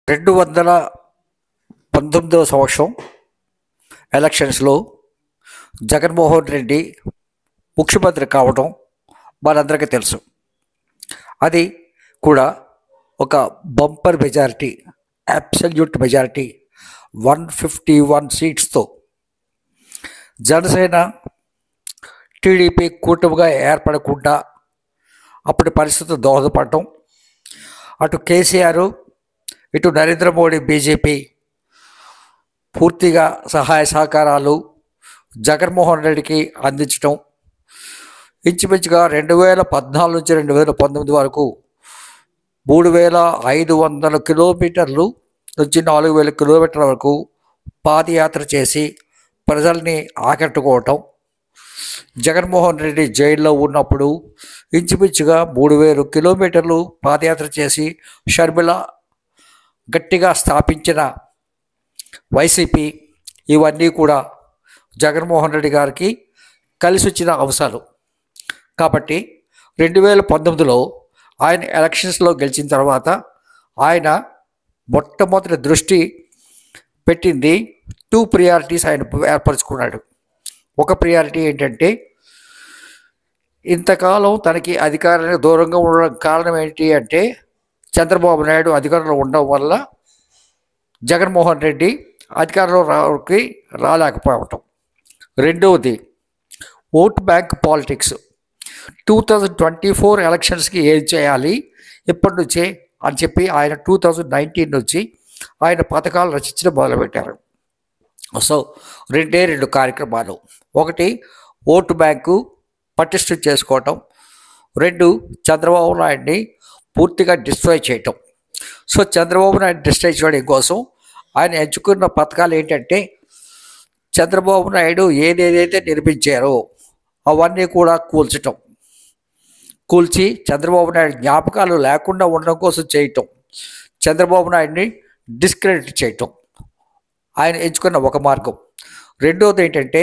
రెండు వందల పంతొమ్మిదవ సంవత్సరం ఎలక్షన్స్లో జగన్మోహన్ రెడ్డి ముఖ్యమంత్రి కావడం మనందరికీ తెలుసు అది కూడా ఒక bumper majority absolute majority one fifty one సీట్స్తో జనసేన టీడీపీ కూటమిగా ఏర్పడకుండా అప్పటి పరిస్థితులు దోహదపడటం అటు కేసీఆర్ ఇటు నరేంద్ర మోడీ బీజేపీ పూర్తిగా సహాయ సహకారాలు జగన్మోహన్ రెడ్డికి అందించడం ఇంచుమించుగా రెండు వేల పద్నాలుగు నుంచి రెండు వేల పంతొమ్మిది వరకు మూడు వేల ఐదు వందల కిలోమీటర్లు నుంచి నాలుగు వేల కిలోమీటర్ల వరకు పాదయాత్ర చేసి ప్రజల్ని ఆకట్టుకోవటం జగన్మోహన్ రెడ్డి జైల్లో ఉన్నప్పుడు ఇంచుమించుగా మూడు వేలు కిలోమీటర్లు పాదయాత్ర చేసి షర్మిల గట్టిగా స్థాపించిన వైసీపీ ఇవన్నీ కూడా జగన్మోహన్ రెడ్డి గారికి కలిసి వచ్చిన అంశాలు కాబట్టి రెండు వేల పంతొమ్మిదిలో ఆయన ఎలక్షన్స్లో గెలిచిన తర్వాత ఆయన మొట్టమొదటి దృష్టి పెట్టింది టూ ప్రియారిటీస్ ఆయన ఏర్పరచుకున్నాడు ఒక ప్రియారిటీ ఏంటంటే ఇంతకాలం తనకి అధికారానికి దూరంగా ఉండడం కారణం ఏంటి అంటే చంద్రబాబు నాయుడు అధికారంలో ఉండడం వల్ల జగన్మోహన్ రెడ్డి అధికారంలో రాకి రాలేకపోవటం రెండవది vote bank politics two thousand twenty four ఎలక్షన్స్కి ఏం చేయాలి ఇప్పటి నుంచే అని చెప్పి ఆయన టూ థౌజండ్ నైన్టీన్ నుంచి ఆయన పథకాలు రచించడం మొదలుపెట్టారు సో రెండే రెండు కార్యక్రమాలు ఒకటి ఓటు బ్యాంకు పటిష్టం చేసుకోవటం రెండు చంద్రబాబు నాయుడిని పూర్తిగా డిస్ట్రాయ్ చేయటం సో చంద్రబాబు నాయుడు డిస్ట్రాయ్ చేయడం కోసం ఆయన ఎంచుకున్న పథకాలు ఏంటంటే చంద్రబాబు నాయుడు ఏదేదైతే నిర్మించారో అవన్నీ కూడా కూల్చటం కూల్చి చంద్రబాబు నాయుడు జ్ఞాపకాలు లేకుండా ఉండడం కోసం చేయటం చంద్రబాబు నాయుడిని డిస్క్రెడిట్ చేయటం ఆయన ఎంచుకున్న ఒక మార్గం రెండోది ఏంటంటే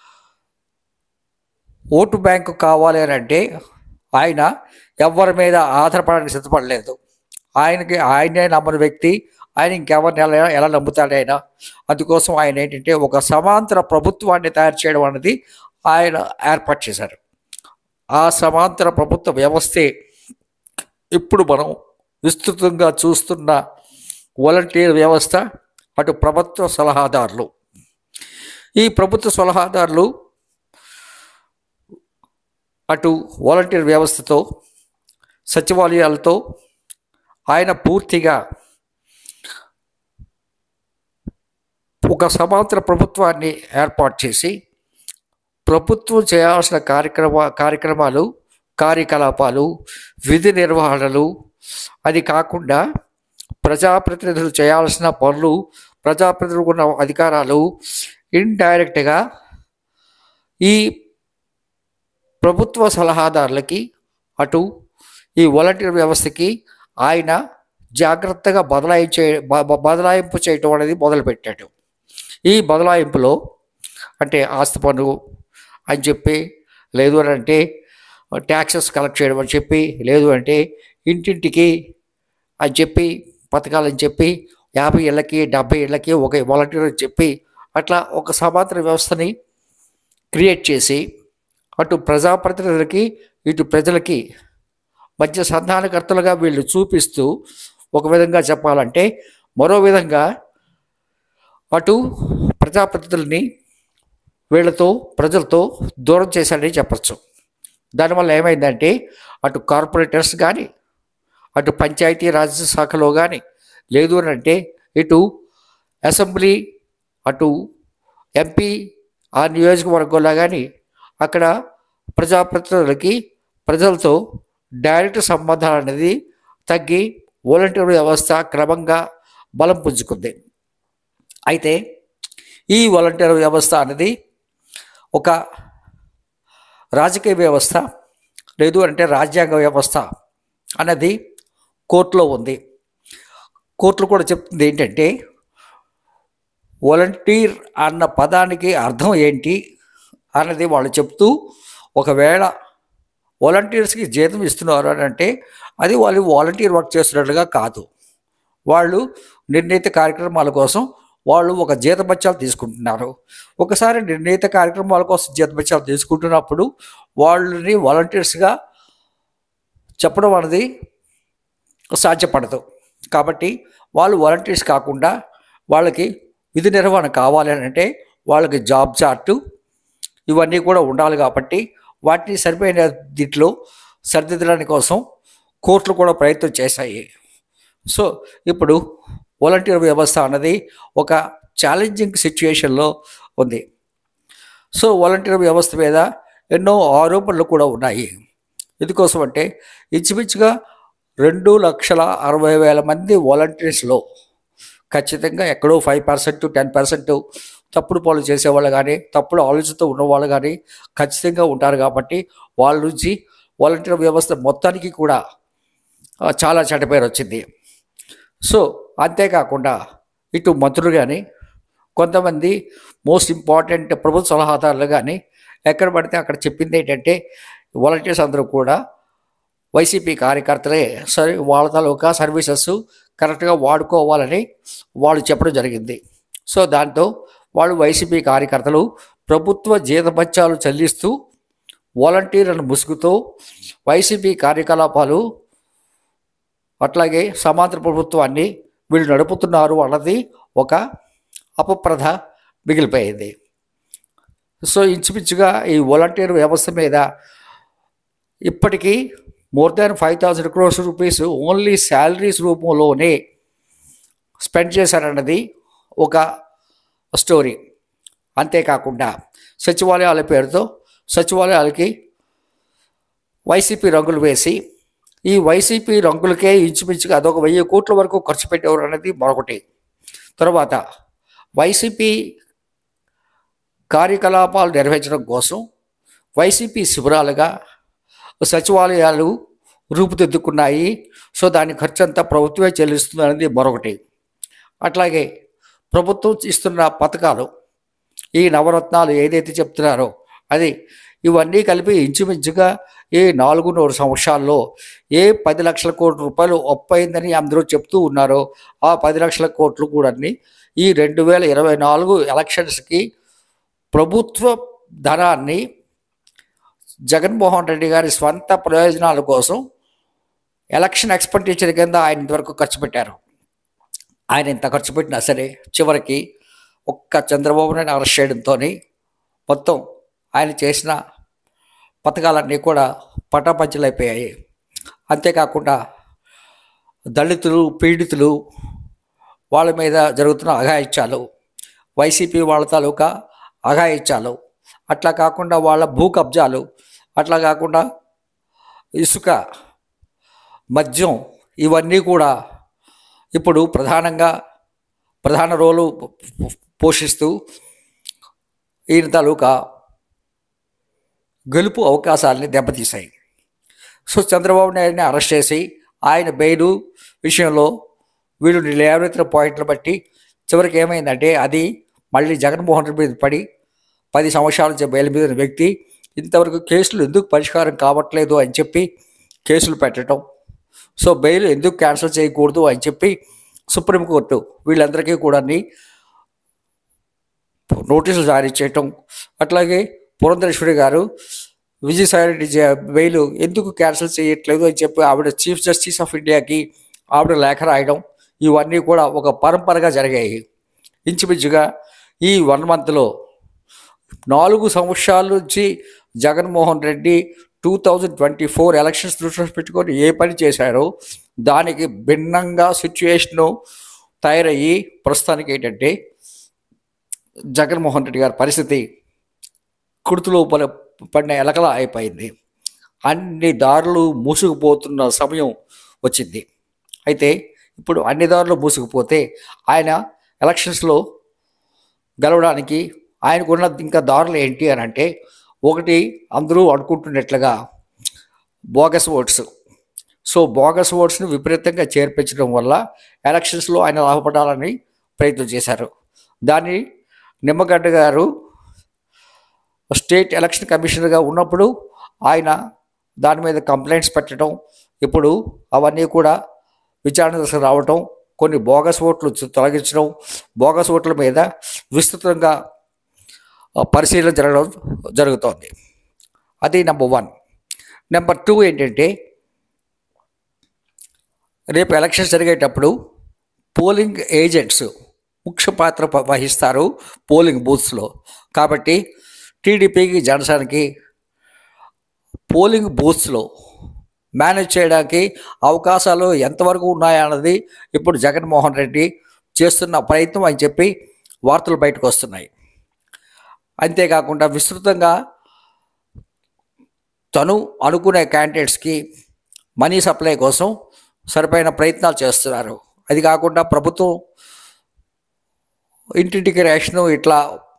ఓటు బ్యాంకు కావాలి అని అంటే ఆయన ఎవరి మీద ఆధారపడడానికి సిద్ధపడలేదు ఆయనకి ఆయనే నమ్మని వ్యక్తి ఆయన ఇంకెవరిని ఎలా ఎలా నమ్ముతాడు ఆయన అందుకోసం ఆయన ఏంటంటే ఒక సమాంతర ప్రభుత్వాన్ని తయారు చేయడం అనేది ఆయన ఏర్పాటు చేశారు ఆ సమాంతర ప్రభుత్వ వ్యవస్థే ఇప్పుడు మనం విస్తృతంగా చూస్తున్న వాలంటీర్ వ్యవస్థ అటు ప్రభుత్వ సలహాదారులు ఈ ప్రభుత్వ సలహాదారులు అటు వాలంటీర్ వ్యవస్థతో సచివాలయాలతో ఆయన పూర్తిగా ఒక సమాంతర ప్రభుత్వాన్ని ఏర్పాటు చేసి ప్రభుత్వం చేయాల్సిన కార్యక్రమ కార్యక్రమాలు కార్యకలాపాలు విధి నిర్వహణలు అది కాకుండా ప్రజాప్రతినిధులు చేయాల్సిన పనులు ప్రజాప్రతినిధులకు ఉన్న అధికారాలు ఇండైరెక్ట్గా ఈ ప్రభుత్వ సలహాదారులకి అటు ఈ వాలంటీర్ వ్యవస్థకి ఆయన జాగ్రత్తగా బదలాయించే బ- బ- బదలాయింపు చేయటం అనేది మొదలుపెట్టాడు ఈ బదలాయింపులో అంటే ఆస్తి పన్ను అని చెప్పి లేదు అని అంటే ట్యాక్సెస్ కలెక్ట్ చేయడం అని చెప్పి లేదు అంటే ఇంటింటికి అని చెప్పి పథకాలని చెప్పి యాభై ఏళ్ళకి డెబ్బై ఏళ్ళకి ఒక వాలంటీర్ అని చెప్పి అట్లా ఒక సమాంతర వ్యవస్థని క్రియేట్ చేసి అటు ప్రజాప్రతినిధులకి ఇటు ప్రజలకి మధ్య సంధానకర్తలుగా వీళ్ళు చూపిస్తూ ఒక విధంగా చెప్పాలంటే మరో విధంగా అటు ప్రజాప్రతినిధుల్ని వీళ్ళతో ప్రజలతో దూరం చేశాడని చెప్పచ్చు దానివల్ల ఏమైందంటే అటు కార్పొరేటర్స్ కానీ అటు పంచాయతీ రాజ్ శాఖలో కానీ లేదు అని అంటే ఇటు అసెంబ్లీ అటు ఎంపీ ఆ నియోజకవర్గంలో కానీ అక్కడ ప్రజాప్రతినిధులకి ప్రజలతో డైరెక్ట్ సంబంధాలు అనేది తగ్గి వాలంటీర్ వ్యవస్థ క్రమంగా బలం పుంజుకుంది అయితే ఈ వాలంటీర్ వ్యవస్థ అనేది ఒక రాజకీయ వ్యవస్థ లేదు అంటే రాజ్యాంగ వ్యవస్థ అన్నది కోర్టులో ఉంది కోర్టులు కూడా చెప్తుంది ఏంటంటే వాలంటీర్ అన్న పదానికి అర్థం ఏంటి అన్నది వాళ్ళు చెప్తూ ఒకవేళ వాలంటీర్స్కి జీతం ఇస్తున్నారు అని అంటే అది వాళ్ళు వాలంటీర్ వర్క్ చేస్తున్నట్లుగా కాదు వాళ్ళు నిర్ణీత కార్యక్రమాల కోసం వాళ్ళు ఒక జీతబత్యాలు తీసుకుంటున్నారు ఒకసారి నిర్ణీత కార్యక్రమాల కోసం జీతబత్యాలు తీసుకుంటున్నప్పుడు వాళ్ళని వాలంటీర్స్గా చెప్పడం అనేది సాధ్యపడదు కాబట్టి వాళ్ళు వాలంటీర్స్ కాకుండా వాళ్ళకి విధి నిర్వహణ కావాలి అని అంటే వాళ్ళకి జాబ్ చార్టు ఇవన్నీ కూడా ఉండాలి కాబట్టి వాటిని సరిపోయిన దీంట్లో సరిదిద్దడానికి కోసం కోర్టులు కూడా ప్రయత్నం చేశాయి సో ఇప్పుడు వాలంటీర్ వ్యవస్థ అన్నది ఒక ఛాలెంజింగ్ సిచ్యుయేషన్లో ఉంది సో వాలంటీర్ వ్యవస్థ మీద ఎన్నో ఆరోపణలు కూడా ఉన్నాయి ఎందుకోసం అంటే ఇంచుమించుగా రెండు లక్షల అరవై వేల మంది వాలంటీర్స్లో ఖచ్చితంగా ఎక్కడో ఫైవ్ పర్సెంట్ టెన్ పర్సెంట్ తప్పుడు పనులు చేసేవాళ్ళు కానీ తప్పుడు ఆలోచనతో ఉన్నవాళ్ళు కానీ ఖచ్చితంగా ఉంటారు కాబట్టి వాళ్ళ నుంచి వాలంటీర్ వ్యవస్థ మొత్తానికి కూడా ఆ, చాలా చెడ్డ పేరు వచ్చింది సో అంతేకాకుండా ఇటు మంత్రులు కానీ కొంతమంది మోస్ట్ ఇంపార్టెంట్ ప్రభుత్వ సలహాదారులు కానీ ఎక్కడ పడితే అక్కడ చెప్పింది ఏంటంటే వాలంటీర్స్ అందరూ కూడా వైసీపీ కార్యకర్తలే సరే వాళ్ళ తాలూకా సర్వీసెస్ కరెక్ట్గా వాడుకోవాలని వాళ్ళు చెప్పడం జరిగింది సో దాంతో వాళ్ళు వైసీపీ కార్యకర్తలు ప్రభుత్వ జీతభత్యాలు చెల్లిస్తూ వాలంటీర్లను ముసుగుతూ వైసీపీ కార్యకలాపాలు అట్లాగే సమాంతర ప్రభుత్వాన్ని వీళ్ళు నడుపుతున్నారు అన్నది ఒక అపప్రథ మిగిలిపోయింది సో ఇంచుమించుగా ఈ వాలంటీర్ వ్యవస్థ మీద ఇప్పటికీ more than five thousand crores rupees only salaries రూపంలోనే స్పెండ్ చేశారన్నది ఒక స్టోరీ అంతేకాకుండా సచివాలయాల పేరుతో సచివాలయాలకి వైసీపీ రంగులు వేసి ఈ వైసీపీ రంగులకే ఇంచుమించుగా అదొక వెయ్యి కోట్ల వరకు ఖర్చు పెట్టేవారు అనేది మరొకటి తర్వాత వైసీపీ కార్యకలాపాలు నిర్వహించడం కోసం వైసీపీ శిబిరాలుగా సచివాలయాలు రూపుదిద్దుకున్నాయి సో దాని ఖర్చు అంతా ప్రభుత్వమే చెల్లిస్తుంది అనేది మరొకటి అట్లాగే ప్రభుత్వం ఇస్తున్న పథకాలు ఈ నవరత్నాలు ఏదైతే చెప్తున్నారో అది ఇవన్నీ కలిపి ఇంచుమించుగా ఏ నాలుగున్నర సంవత్సరాల్లో ఏ పది లక్షల కోట్ల రూపాయలు అప్పయిందని అందరూ చెప్తూ ఉన్నారో ఆ పది లక్షల కోట్లు కూడా ఈ రెండు వేల ఇరవై నాలుగు ఎలక్షన్స్కి ప్రభుత్వ ధనాన్ని జగన్మోహన్ రెడ్డి గారి స్వంత ప్రయోజనాల కోసం ఎలక్షన్ ఎక్స్పెండిచర్ కింద ఆయన ఇంతవరకు ఖర్చు పెట్టారు ఆయన ఇంత ఖర్చు పెట్టినా సరే చివరికి ఒక్క చంద్రబాబు నాయుడు అరెస్ట్ చేయడంతో మొత్తం ఆయన చేసిన పథకాలన్నీ కూడా పటాపంచలైపోయాయి అంతేకాకుండా దళితులు పీడితులు వాళ్ళ మీద జరుగుతున్న అఘాయిత్యాలు వైసీపీ వాళ్ళ తాలూకా అఘాయిత్యాలు అట్లా కాకుండా వాళ్ళ భూ కబ్జాలు అట్లా కాకుండా ఇసుక మద్యం ఇవన్నీ కూడా ఇప్పుడు ప్రధానంగా ప్రధాన రోలు పోషిస్తూ ఈయన తాలూకా గెలుపు అవకాశాలని దెబ్బతీశాయి సో చంద్రబాబు నాయుడిని అరెస్ట్ చేసి ఆయన బెయిలు విషయంలో వీళ్ళు లేవనెత్తిన పాయింట్లు బట్టి చివరికి ఏమైందంటే అది మళ్ళీ జగన్మోహన్ రెడ్డి మీద పడి పది సంవత్సరాల నుంచి బెయిల్ మీద ఉన్న వ్యక్తి ఇంతవరకు కేసులు ఎందుకు పరిష్కారం కావట్లేదు అని చెప్పి కేసులు పెట్టడం సో బెయిల్ ఎందుకు క్యాన్సిల్ చేయకూడదు అని చెప్పి సుప్రీంకోర్టు వీళ్ళందరికీ కూడా నోటీసులు జారీ చేయటం అట్లాగే పురంధరేశ్వరి గారు విజయసాయిరెడ్డి జ- బెయిల్ ఎందుకు క్యాన్సిల్ చేయట్లేదు అని చెప్పి ఆవిడ చీఫ్ జస్టిస్ ఆఫ్ ఇండియాకి ఆవిడ లేఖ రాయడం ఇవన్నీ కూడా ఒక పరంపరగా జరిగాయి ఇంచుమించుగా ఈ వన్ మంత్లో నాలుగు సంవత్సరాల నుంచి Jaganmohan Reddy two thousand twenty four elections దృష్టిలో పెట్టుకొని ఏ పని చేశారో దానికి భిన్నంగా సిచ్యుయేషను తయారయ్యి ప్రస్తుతానికి ఏంటంటే జగన్మోహన్ రెడ్డి గారి పరిస్థితి కుర్తులో పల పడిన ఎలకలా అయిపోయింది అన్ని దారులు మూసుకుపోతున్న సమయం వచ్చింది అయితే ఇప్పుడు అన్ని దారులు మూసుకుపోతే ఆయన ఎలక్షన్స్లో గెలవడానికి ఆయనకున్న ఇంకా దారులు ఏంటి అని అంటే ఒకటి అందరూ అనుకుంటున్నట్లుగా బోగస్ ఓట్స్ సో బోగస్ ఓట్స్ని విపరీతంగా చేర్పించడం వల్ల ఎలక్షన్స్లో ఆయన లాభపడాలని ప్రయత్నం చేశారు దాన్ని నిమ్మగడ్డ గారు స్టేట్ ఎలక్షన్ కమిషనర్గా ఉన్నప్పుడు ఆయన దాని మీద కంప్లైంట్స్ పెట్టడం ఇప్పుడు అవన్నీ కూడా విచారణ దశకు రావటం కొన్ని బోగస్ ఓట్లు చు- తొలగించడం బోగస్ ఓట్ల మీద విస్తృతంగా ఆ, పరిశీలన జరగడం జరుగుతోంది అది నెంబర్ వన్ నెంబర్ టూ ఏంటంటే రేపు ఎలక్షన్ జరిగేటప్పుడు పోలింగ్ ఏజెంట్స్ ముఖ్య పాత్ర ప- వహిస్తారు పోలింగ్ బూత్స్లో కాబట్టి టీడీపీకి జనసేనకి పోలింగ్ బూత్స్లో మేనేజ్ చేయడానికి అవకాశాలు ఎంతవరకు ఉన్నాయన్నది ఇప్పుడు జగన్మోహన్ రెడ్డి చేస్తున్న ప్రయత్నం అని చెప్పి వార్తలు బయటకు వస్తున్నాయి అంతేకాకుండా విస్తృతంగా తను అనుకునే క్యాండిడేట్స్కి మనీ సప్లై కోసం సరిపోయిన ప్రయత్నాలు చేస్తున్నారు అది కాకుండా ప్రభుత్వం ఇంటింటికి రేషను ఇట్లా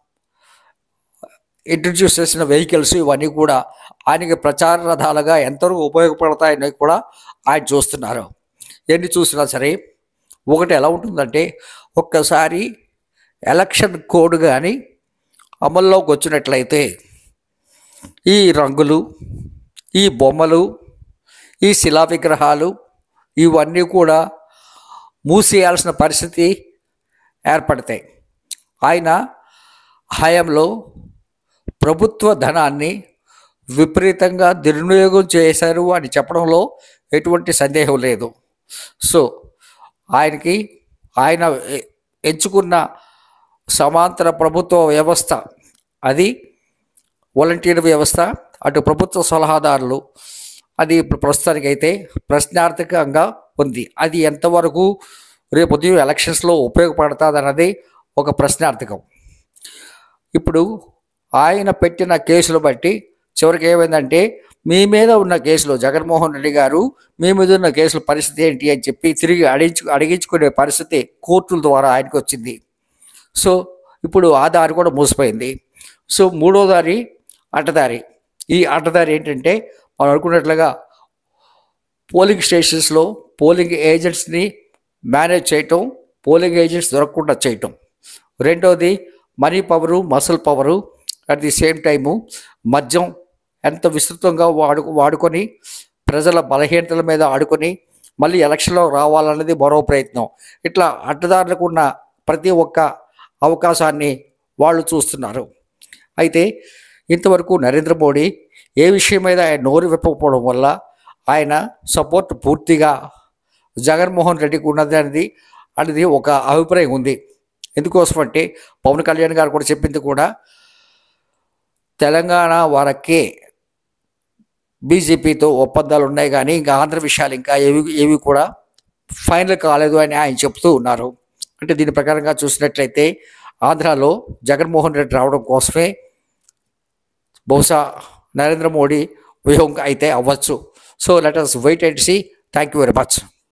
ఇంట్రడ్యూస్ చేసిన వెహికల్స్ ఇవన్నీ కూడా ఆయనకి ప్రచార రథాలుగా ఎంతవరకు ఉపయోగపడతాయని కూడా ఆయన చూస్తున్నారు ఎన్ని చూసినా సరే ఒకటి ఎలా ఉంటుందంటే ఒక్కసారి ఎలక్షన్ కోడ్ కానీ అమల్లోకి వచ్చినట్లయితే ఈ రంగులు ఈ బొమ్మలు ఈ శిలా విగ్రహాలు ఇవన్నీ కూడా మూసేయాల్సిన పరిస్థితి ఏర్పడతాయి ఆయన హయాంలో ప్రభుత్వ ధనాన్ని విపరీతంగా దుర్వినియోగం చేశారు అని చెప్పడంలో ఎటువంటి సందేహం లేదు సో ఆయనకి ఆయన ఎ- ఎంచుకున్న సమాంతర ప్రభుత్వ వ్యవస్థ అది వాలంటీర్ వ్యవస్థ అటు ప్రభుత్వ సలహాదారులు అది ఇప్పుడు ప్రస్తుతానికైతే ప్రశ్నార్థకంగా ఉంది అది ఎంతవరకు రేపు ఉదయం ఎలక్షన్స్లో ఉపయోగపడుతుంది అన్నది ఒక ప్రశ్నార్థకం ఇప్పుడు ఆయన పెట్టిన కేసులు బట్టి చివరికి ఏమైందంటే మీ మీద ఉన్న కేసులో జగన్మోహన్ రెడ్డి గారు మీ మీద ఉన్న కేసుల పరిస్థితి ఏంటి అని చెప్పి తిరిగి అడిగించు అడిగించుకునే పరిస్థితి కోర్టుల ద్వారా ఆయనకు వచ్చింది సో ఇప్పుడు ఆ దారి కూడా మూసిపోయింది సో మూడో దారి అడ్డదారి ఈ అడ్డదారి ఏంటంటే మనం అనుకున్నట్లుగా పోలింగ్ స్టేషన్స్లో పోలింగ్ ఏజెంట్స్ని మేనేజ్ చేయటం పోలింగ్ ఏజెంట్స్ దొరకకుండా చేయటం రెండోది money power muscle power at the same time మద్యం ఎంత విస్తృతంగా వాడు వాడుకొని ప్రజల బలహీనతల మీద ఆడుకొని మళ్ళీ ఎలక్షన్లో రావాలన్నది మరో ప్రయత్నం ఇట్లా అడ్డదారులకు ఉన్న ప్రతి ఒక్క అవకాశాన్ని వాళ్ళు చూస్తున్నారు అయితే ఇంతవరకు నరేంద్ర మోడీ ఏ విషయం మీద ఆయన నోరు విప్పకపోవడం వల్ల ఆయన సపోర్ట్ పూర్తిగా జగన్మోహన్ రెడ్డికి ఉన్నది అనేది అనేది ఒక అభిప్రాయం ఉంది ఎందుకోసం అంటే పవన్ కళ్యాణ్ గారు కూడా చెప్పింది కూడా తెలంగాణ వరకే బీజేపీతో ఒప్పందాలు ఉన్నాయి కానీ ఇంకా ఆంధ్ర విషయాలు ఇంకా ఏవి ఏవి కూడా ఫైనల్ కాలేదు అని ఆయన చెప్తూ ఉన్నారు అంటే దీని ప్రకారంగా చూసినట్లయితే ఆంధ్రాలో జగన్మోహన్ రెడ్డి రావడం కోసమే బహుశా నరేంద్ర మోడీ వ్యూహం అయితే అవ్వచ్చు so let us wait and see thank you very much